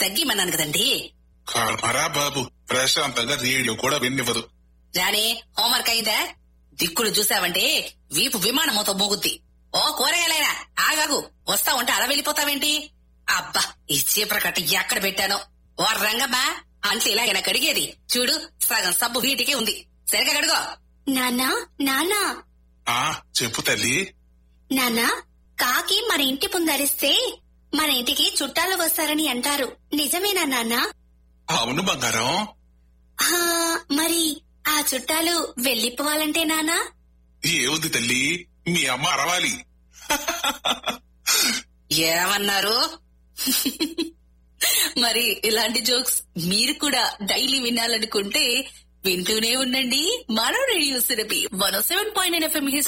తగ్గిమన్నాను కదండి కర్మరా బాబు ప్రశాంతంగా రేడియో కూడా విన్నివ్వదు రాణి హోంవర్క్ అయిందా దిక్కులు చూసావంటే వీపు విమానమోతో మోగుద్ది ఓ కూరగాయలైనా ఆగాగు వస్తా ఉంటే అలా వెళ్ళిపోతావేంటి అబ్బా ఈ చీపుర కట్ట ఎక్కడ పెట్టానో ఓ రంగమ్మా అంట్లు ఇలాగైనా కడిగేది చూడు సగం సబ్బు వీటికే ఉంది సరిగా కడుగో నాన్నా నాన్నా ఆ చెప్పు తల్లి నాన్నా కాకి మన ఇంటి ముందరిస్తే మన ఇంటికి చుట్టాలు వస్తారని అంటారు నిజమేనా నాన్నా అవును బంగారం ఆ, మరి ఆ చుట్టాలు వెళ్ళిపోవాలంటే నాన్నా ఏముంది తల్లి మీ అమ్మ అరవాలి ఏమన్నారు మరి ఇలాంటి జోక్స్ మీరు కూడా డైలీ వినాలనుకుంటే వింటూనే ఉండండి మన రేడియో సిరపి one seven point nine FM